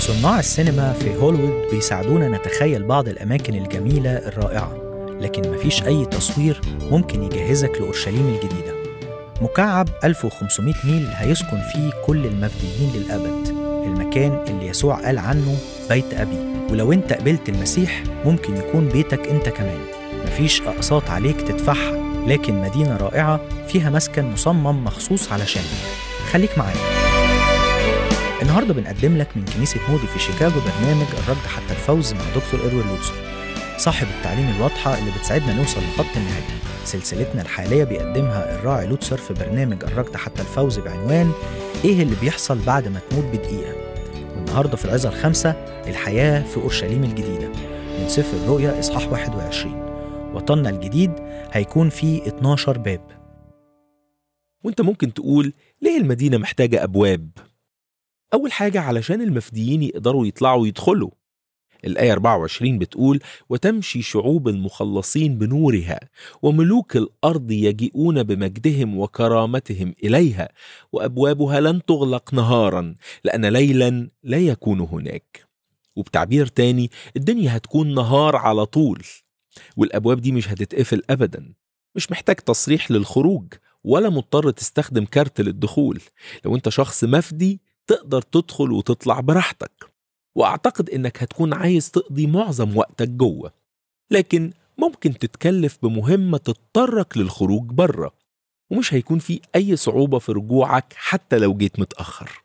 صناع السينما في هوليوود بيساعدونا نتخيل بعض الأماكن الجميلة الرائعة لكن مفيش أي تصوير ممكن يجهزك لأورشليم الجديدة مكعب 1500 ميل هيسكن فيه كل المفديين للأبد المكان اللي يسوع قال عنه بيت أبي ولو أنت قبلت المسيح ممكن يكون بيتك أنت كمان مفيش أقساط عليك تدفعها لكن مدينة رائعة فيها مسكن مصمم مخصوص علشانك خليك معانا النهارده بنقدم لك من كنيسة مودي في شيكاغو برنامج الركض حتى الفوز مع دكتور إروين لوتسر صاحب التعليم الواضحة اللي بتساعدنا نوصل لخط النهاية سلسلتنا الحالية بيقدمها الراعي لوتسر في برنامج الركض حتى الفوز بعنوان إيه اللي بيحصل بعد ما تموت بدقيقة والنهارده في العظة الخامسة الحياة في أورشليم الجديدة من سفر الرؤيا إصحاح 21 وطننا الجديد هيكون فيه 12 باب وانت ممكن تقول ليه المدينة محتاجة أبواب؟ أول حاجة علشان المفديين يقدروا يطلعوا يدخلوا الآية 24 بتقول وتمشي شعوب المخلصين بنورها وملوك الأرض يجيئون بمجدهم وكرامتهم إليها وأبوابها لن تغلق نهارا لأن ليلا لا يكون هناك وبتعبير تاني الدنيا هتكون نهار على طول والأبواب دي مش هتتقفل أبدا مش محتاج تصريح للخروج ولا مضطر تستخدم كارت للدخول لو انت شخص مفدي تقدر تدخل وتطلع براحتك واعتقد انك هتكون عايز تقضي معظم وقتك جوه لكن ممكن تتكلف بمهمة تضطرك للخروج بره ومش هيكون في أي صعوبة في رجوعك حتى لو جيت متأخر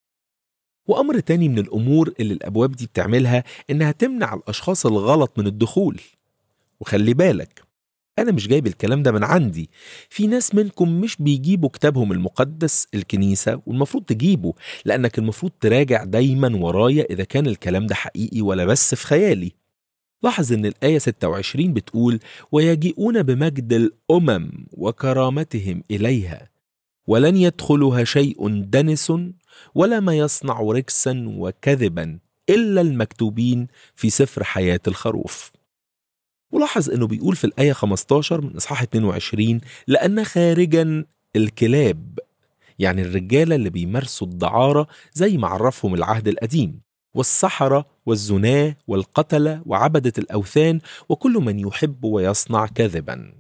وأمر تاني من الأمور اللي الأبواب دي بتعملها إنها تمنع الأشخاص الغلط من الدخول وخلي بالك أنا مش جايب الكلام ده من عندي في ناس منكم مش بيجيبوا كتابهم المقدس الكنيسة والمفروض تجيبه لأنك المفروض تراجع دايما ورايا إذا كان الكلام ده حقيقي ولا بس في خيالي لاحظ ان الآية 26 بتقول ويجيئون بمجد الأمم وكرامتهم إليها ولن يدخلها شيء دنس ولا ما يصنع ركسا وكذبا إلا المكتوبين في سفر حياة الخروف ولاحظ انه بيقول في الآية 15 من إصحاح 22 لأن خارجا الكلاب يعني الرجالة اللي بيمارسوا الدعارة زي ما عرفهم العهد القديم والسحرة والزناة والقتلة وعبدة الأوثان وكل من يحب ويصنع كذبا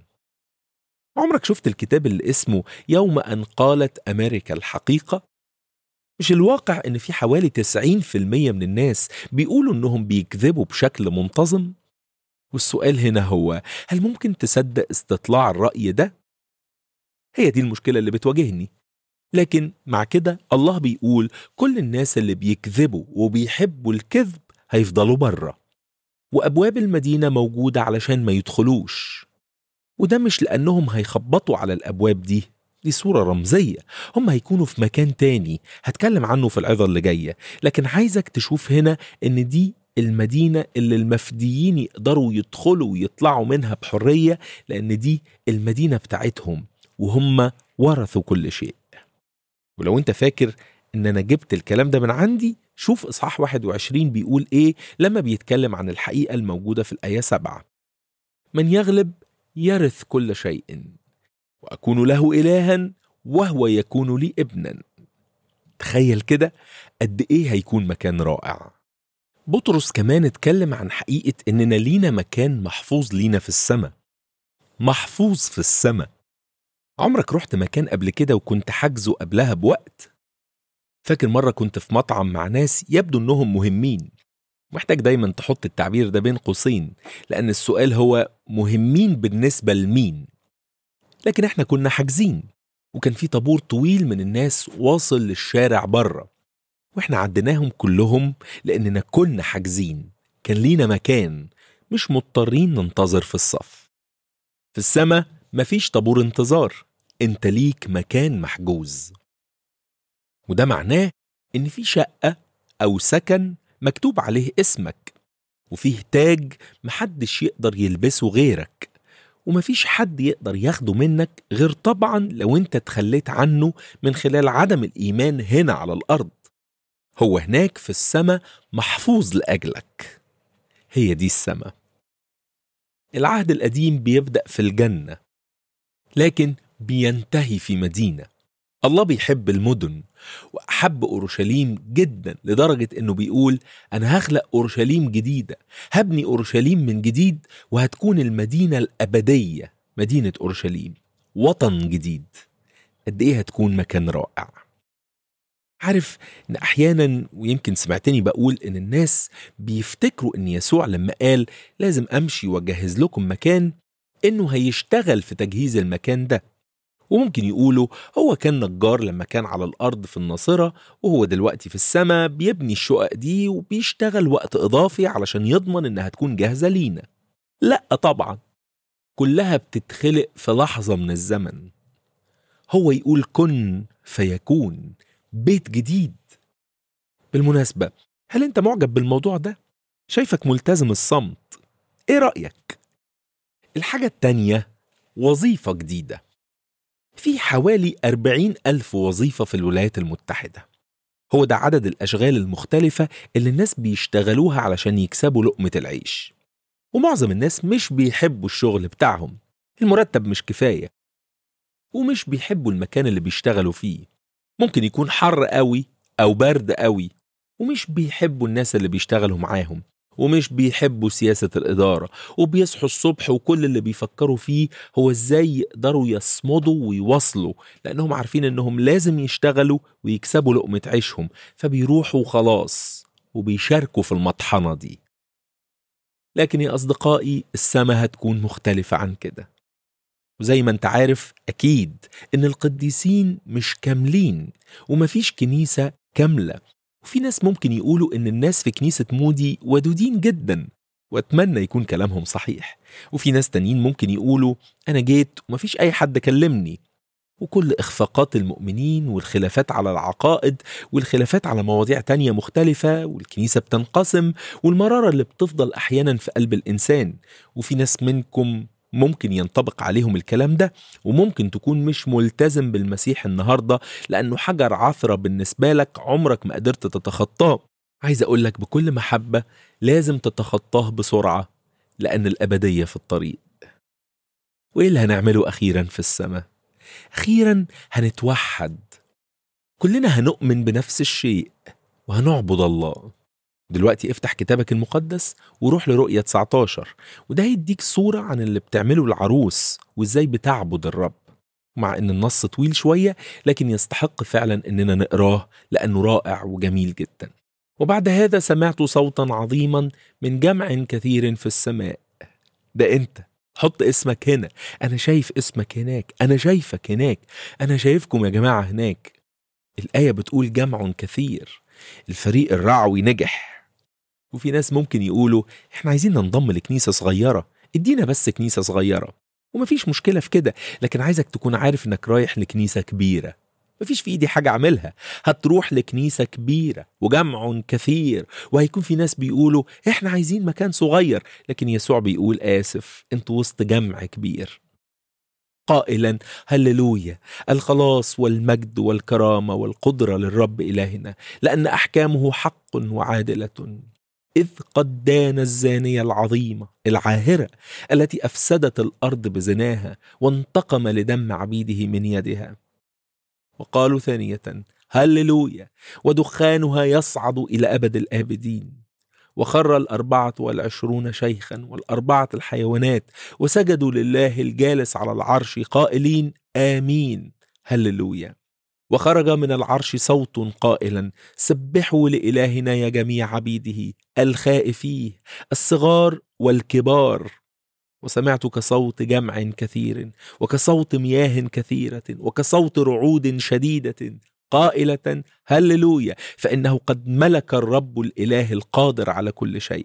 عمرك شفت الكتاب اللي اسمه يوم أن قالت أمريكا الحقيقة؟ مش الواقع إن في حوالي 90% من الناس بيقولوا إنهم بيكذبوا بشكل منتظم؟ والسؤال هنا هو هل ممكن تصدق استطلاع الرأي ده؟ هي دي المشكلة اللي بتواجهني لكن مع كده الله بيقول كل الناس اللي بيكذبوا وبيحبوا الكذب هيفضلوا بره وأبواب المدينة موجودة علشان ما يدخلوش وده مش لأنهم هيخبطوا على الأبواب دي دي صورة رمزية هم هيكونوا في مكان تاني هتكلم عنه في العظة اللي جاية لكن عايزك تشوف هنا إن دي المدينة اللي المفديين يقدروا يدخلوا ويطلعوا منها بحرية لأن دي المدينة بتاعتهم وهم ورثوا كل شيء ولو انت فاكر ان انا جبت الكلام ده من عندي شوف اصحاح 21 بيقول ايه لما بيتكلم عن الحقيقة الموجودة في الآية 7 من يغلب يرث كل شيء وأكون له إلها وهو يكون لي ابنا تخيل كده قد ايه هيكون مكان رائع بطرس كمان اتكلم عن حقيقة إننا لينا مكان محفوظ لينا في السماء محفوظ في السماء عمرك رحت مكان قبل كده وكنت حاجزه قبلها بوقت؟ فاكر مرة كنت في مطعم مع ناس يبدو إنهم مهمين محتاج دايما تحط التعبير ده بين قوسين لأن السؤال هو مهمين بالنسبة لمين؟ لكن احنا كنا حاجزين وكان في طابور طويل من الناس واصل للشارع بره واحنا عديناهم كلهم لاننا كنا حاجزين كان لينا مكان مش مضطرين ننتظر في الصف في السماء مفيش طابور انتظار انت ليك مكان محجوز وده معناه ان في شقة او سكن مكتوب عليه اسمك وفيه تاج محدش يقدر يلبسه غيرك ومفيش حد يقدر ياخده منك غير طبعا لو انت تخليت عنه من خلال عدم الإيمان هنا على الأرض هو هناك في السماء محفوظ لأجلك هي دي السماء العهد القديم بيبدأ في الجنة لكن بينتهي في مدينة الله بيحب المدن وأحب أورشليم جدا لدرجة إنه بيقول أنا هخلق أورشليم جديدة هبني أورشليم من جديد وهتكون المدينة الأبدية مدينة أورشليم وطن جديد قد إيه هتكون مكان رائع عارف إن أحيانا ويمكن سمعتني بقول إن الناس بيفتكروا إن يسوع لما قال لازم أمشي وأجهز لكم مكان إنه هيشتغل في تجهيز المكان ده وممكن يقولوا هو كان نجار لما كان على الأرض في الناصرة وهو دلوقتي في السماء بيبني الشقق دي وبيشتغل وقت إضافي علشان يضمن إنها تكون جاهزة لينا لا طبعا كلها بتتخلق في لحظة من الزمن هو يقول كن فيكون بيت جديد بالمناسبة هل أنت معجب بالموضوع ده؟ شايفك ملتزم الصمت إيه رأيك؟ الحاجة التانية وظيفة جديدة في حوالي 40 ألف وظيفة في الولايات المتحدة هو ده عدد الأشغال المختلفة اللي الناس بيشتغلوها علشان يكسبوا لقمة العيش ومعظم الناس مش بيحبوا الشغل بتاعهم المرتب مش كفاية ومش بيحبوا المكان اللي بيشتغلوا فيه ممكن يكون حر قوي أو برد قوي ومش بيحبوا الناس اللي بيشتغلوا معاهم ومش بيحبوا سياسة الإدارة وبيصحوا الصبح وكل اللي بيفكروا فيه هو إزاي يقدروا يصمدوا ويواصلوا لأنهم عارفين إنهم لازم يشتغلوا ويكسبوا لقمة عيشهم فبيروحوا خلاص وبيشاركوا في المطحنة دي لكن يا أصدقائي السما هتكون مختلفة عن كده وزي ما انت عارف أكيد إن القديسين مش كاملين ومفيش كنيسة كاملة وفي ناس ممكن يقولوا إن الناس في كنيسة مودي ودودين جدا وأتمنى يكون كلامهم صحيح وفي ناس تانيين ممكن يقولوا أنا جيت ومفيش أي حد كلمني وكل إخفاقات المؤمنين والخلافات على العقائد والخلافات على مواضيع تانية مختلفة والكنيسة بتنقسم والمرارة اللي بتفضل أحيانا في قلب الإنسان وفي ناس منكم ممكن ينطبق عليهم الكلام ده وممكن تكون مش ملتزم بالمسيح النهارده لانه حجر عثره بالنسبه لك عمرك ما قدرت تتخطاه عايز اقول لك بكل محبه لازم تتخطاه بسرعه لان الابديه في الطريق وايه اللي هنعمله اخيرا في السماء اخيرا هنتوحد كلنا هنؤمن بنفس الشيء وهنعبد الله دلوقتي افتح كتابك المقدس وروح لرؤية 19 وده هيديك صورة عن اللي بتعمله العروس وازاي بتعبد الرب مع ان النص طويل شوية لكن يستحق فعلا اننا نقراه لانه رائع وجميل جدا وبعد هذا سمعت صوتا عظيما من جمع كثير في السماء ده انت حط اسمك هنا انا شايف اسمك هناك انا شايفك هناك انا شايفكم يا جماعة هناك الآية بتقول جمع كثير الفريق الرعوي نجح وفي ناس ممكن يقولوا احنا عايزين ننضم لكنيسة صغيرة ادينا بس كنيسة صغيرة ومفيش مشكلة في كده لكن عايزك تكون عارف انك رايح لكنيسة كبيرة مفيش في ايدي حاجة اعملها هتروح لكنيسة كبيرة وجمع كثير وهيكون في ناس بيقولوا احنا عايزين مكان صغير لكن يسوع بيقول آسف انتوا وسط جمع كبير قائلا هللويا الخلاص والمجد والكرامة والقدرة للرب إلهنا لأن أحكامه حق وعادلة إذ قد دان الزانية العظيمة العاهرة التي أفسدت الأرض بزناها وانتقم لدم عبيده من يدها وقالوا ثانية هللويا ودخانها يصعد إلى أبد الآبدين وخر الأربعة والعشرون شيخا والأربعة الحيوانات وسجدوا لله الجالس على العرش قائلين آمين هللويا وخرج من العرش صوت قائلا سبحوا لإلهنا يا جميع عبيده الخائفيه الصغار والكبار وسمعت كصوت جمع كثير وكصوت مياه كثيرة وكصوت رعود شديدة قائلة هللويا فإنه قد ملك الرب الإله القادر على كل شيء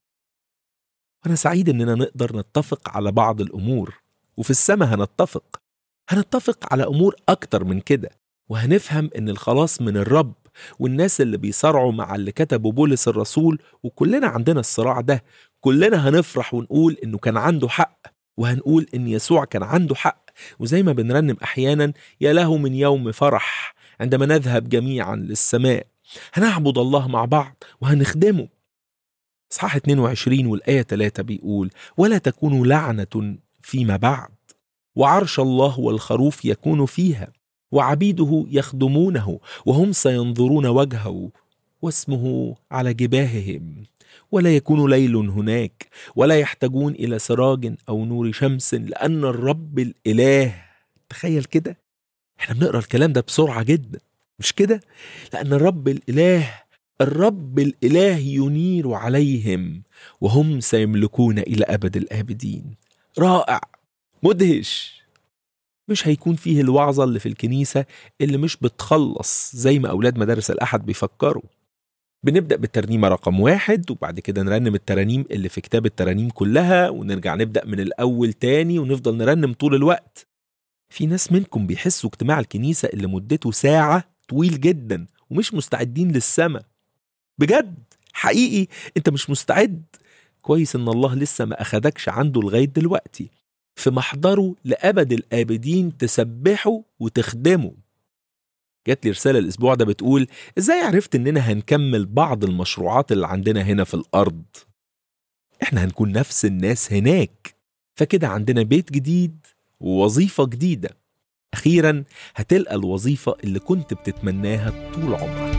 أنا سعيد إننا نقدر نتفق على بعض الأمور وفي السماء هنتفق هنتفق على أمور أكتر من كده وهنفهم إن الخلاص من الرب والناس اللي بيصارعوا مع اللي كتبوا بولس الرسول وكلنا عندنا الصراع ده كلنا هنفرح ونقول إنه كان عنده حق وهنقول إن يسوع كان عنده حق وزي ما بنرنم أحيانا يا له من يوم فرح عندما نذهب جميعا للسماء هنعبد الله مع بعض وهنخدمه اصحاح 22 والآية 3 بيقول ولا تكون لعنة فيما بعد وعرش الله والخروف يكون فيها وعبيده يخدمونه وهم سينظرون وجهه واسمه على جباههم ولا يكون ليل هناك ولا يحتاجون الى سراج او نور شمس لان الرب الاله تخيل كده احنا بنقرا الكلام ده بسرعه جدا مش كده لان الرب الاله الرب الاله ينير عليهم وهم سيملكون الى ابد الابدين رائع مدهش مش هيكون فيه الوعظه اللي في الكنيسه اللي مش بتخلص زي ما اولاد مدارس الاحد بيفكروا بنبدا بالترنيمه رقم واحد وبعد كده نرنم الترانيم اللي في كتاب الترانيم كلها ونرجع نبدا من الاول تاني ونفضل نرنم طول الوقت في ناس منكم بيحسوا اجتماع الكنيسه اللي مدته ساعه طويل جدا ومش مستعدين للسما بجد حقيقي انت مش مستعد كويس ان الله لسه ما اخدكش عنده لغايه دلوقتي في محضره لابد الابدين تسبحه وتخدمه جات لي رساله الاسبوع ده بتقول ازاي عرفت اننا هنكمل بعض المشروعات اللي عندنا هنا في الارض احنا هنكون نفس الناس هناك فكده عندنا بيت جديد ووظيفه جديده اخيرا هتلقى الوظيفه اللي كنت بتتمناها طول عمرك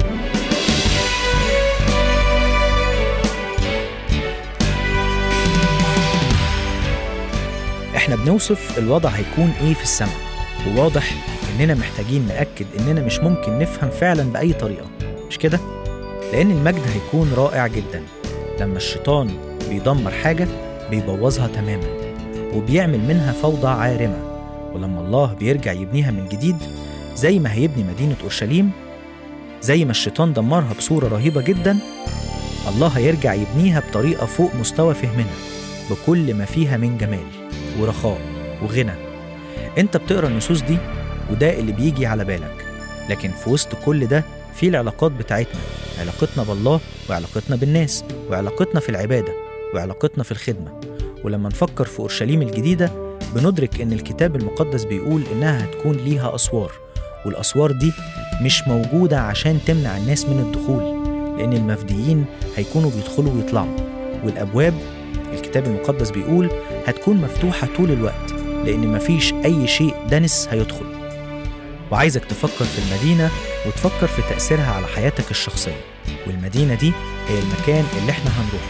احنا بنوصف الوضع هيكون ايه في السماء وواضح اننا محتاجين نأكد اننا مش ممكن نفهم فعلا بأي طريقة مش كده؟ لأن المجد هيكون رائع جدا لما الشيطان بيدمر حاجة بيبوظها تماما وبيعمل منها فوضى عارمة ولما الله بيرجع يبنيها من جديد زي ما هيبني مدينة أورشليم زي ما الشيطان دمرها بصورة رهيبة جدا الله هيرجع يبنيها بطريقة فوق مستوى فهمنا بكل ما فيها من جمال ورخاء وغنى انت بتقرا النصوص دي وده اللي بيجي على بالك لكن في وسط كل ده في العلاقات بتاعتنا علاقتنا بالله وعلاقتنا بالناس وعلاقتنا في العبادة وعلاقتنا في الخدمة ولما نفكر في أورشليم الجديدة بندرك إن الكتاب المقدس بيقول إنها هتكون ليها أسوار والأسوار دي مش موجودة عشان تمنع الناس من الدخول لأن المفديين هيكونوا بيدخلوا ويطلعوا والأبواب الكتاب المقدس بيقول هتكون مفتوحة طول الوقت لأن مفيش أي شيء دنس هيدخل وعايزك تفكر في المدينة وتفكر في تأثيرها على حياتك الشخصية والمدينة دي هي المكان اللي احنا هنروح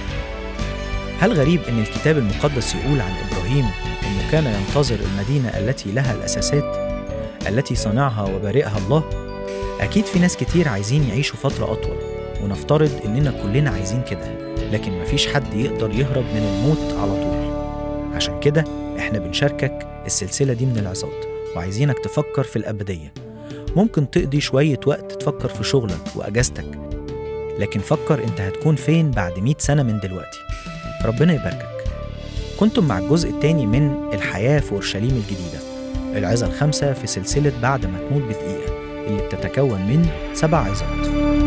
هل غريب ان الكتاب المقدس يقول عن ابراهيم انه كان ينتظر المدينه التي لها الاساسات التي صنعها وبارئها الله اكيد في ناس كتير عايزين يعيشوا فتره اطول ونفترض اننا كلنا عايزين كده لكن مفيش حد يقدر يهرب من الموت على طول عشان كده احنا بنشاركك السلسله دي من العظات وعايزينك تفكر في الابديه ممكن تقضي شويه وقت تفكر في شغلك واجازتك لكن فكر انت هتكون فين بعد 100 سنه من دلوقتي ربنا يباركك كنتم مع الجزء الثاني من الحياة في أورشليم الجديدة العظة الخامسة في سلسلة بعد ما تموت بدقيقة اللي بتتكون من سبع عظات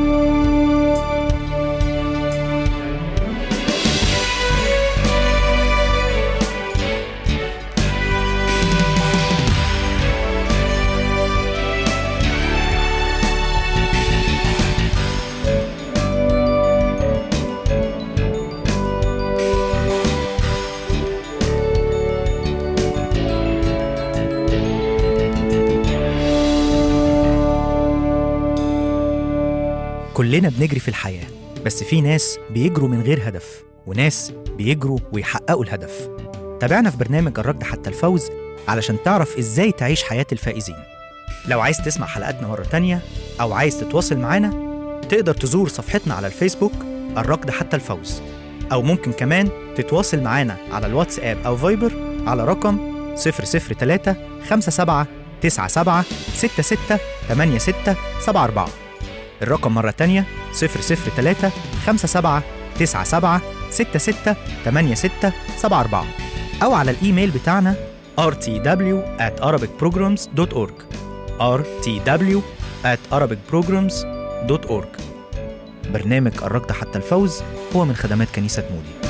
كلنا بنجري في الحياة بس في ناس بيجروا من غير هدف وناس بيجروا ويحققوا الهدف تابعنا في برنامج الركض حتى الفوز علشان تعرف ازاي تعيش حياة الفائزين لو عايز تسمع حلقاتنا مرة تانية أو عايز تتواصل معانا تقدر تزور صفحتنا على الفيسبوك الركض حتى الفوز أو ممكن كمان تتواصل معانا على الواتساب أو فايبر على رقم 003 57 97 66 86 74 الرقم مرة تانية 003 57 97 66 86 74 أو على الإيميل بتاعنا rtw at arabicprograms.org rtw at arabicprograms.org برنامج الركض حتى الفوز هو من خدمات كنيسة مودي